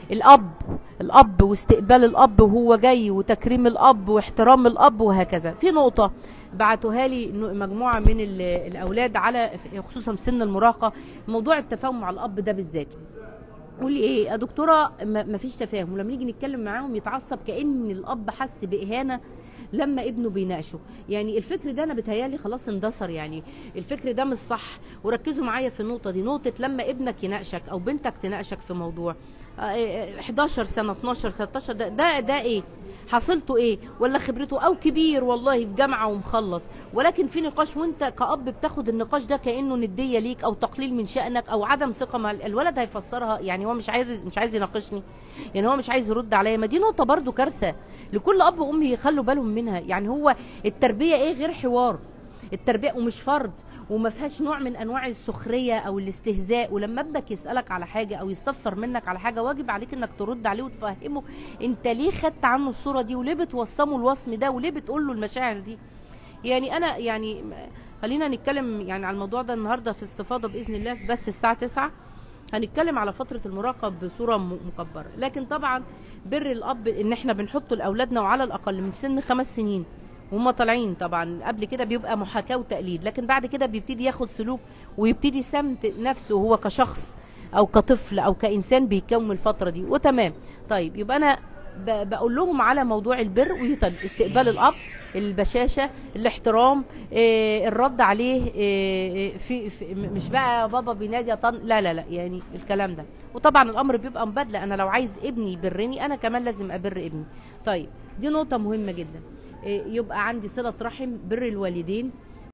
الاب الاب واستقبال الاب وهو جاي وتكريم الاب واحترام الاب وهكذا في نقطه بعتوها لي إنه مجموعه من ال- الاولاد على خصوصا في سن المراهقه موضوع التفاهم مع الاب ده بالذات قول لي ايه يا دكتوره ما ما فيش تفاهم ولما نيجي نتكلم معاهم يتعصب كان الاب حس باهانه لما ابنه بيناقشه يعني الفكر ده انا بتهيالي خلاص اندثر يعني الفكر ده مش صح وركزوا معايا في النقطه دي نقطه لما ابنك يناقشك او بنتك تناقشك في موضوع آه، آه، 11 سنه 12 13 ده ده, ده ايه حصلته ايه ولا خبرته او كبير والله في جامعه ومخلص ولكن في نقاش وانت كأب بتاخد النقاش ده كانه نديه ليك او تقليل من شأنك او عدم ثقه مع الولد هيفسرها يعني هو مش عايز مش عايز يناقشني يعني هو مش عايز يرد عليا ما دي نقطه برضو كارثه لكل اب وام يخلوا بالهم منها يعني هو التربيه ايه غير حوار التربيه ومش فرض وما فيهاش نوع من انواع السخريه او الاستهزاء ولما ابنك يسالك على حاجه او يستفسر منك على حاجه واجب عليك انك ترد عليه وتفهمه انت ليه خدت عنه الصوره دي وليه بتوصمه الوصم ده وليه بتقول له المشاعر دي يعني انا يعني م- خلينا نتكلم يعني على الموضوع ده النهارده في استفاضه باذن الله في بس الساعه 9 هنتكلم على فتره المراهقه بصوره م- مكبره لكن طبعا بر الاب ان احنا بنحطه لاولادنا وعلى الاقل من سن خمس سنين وهم طالعين طبعا قبل كده بيبقى محاكاه وتقليد لكن بعد كده بيبتدي ياخد سلوك ويبتدي سمت نفسه هو كشخص او كطفل او كانسان بيكون الفتره دي وتمام طيب يبقى انا ب- بقول لهم على موضوع البر ويطل استقبال الاب البشاشه الاحترام إيه الرد عليه إيه في, في م- مش بقى بابا بينادي يا طن لا لا لا يعني الكلام ده وطبعا الامر بيبقى مبادله انا لو عايز ابني يبرني انا كمان لازم ابر ابني طيب دي نقطه مهمه جدا إيه يبقى عندي صله رحم بر الوالدين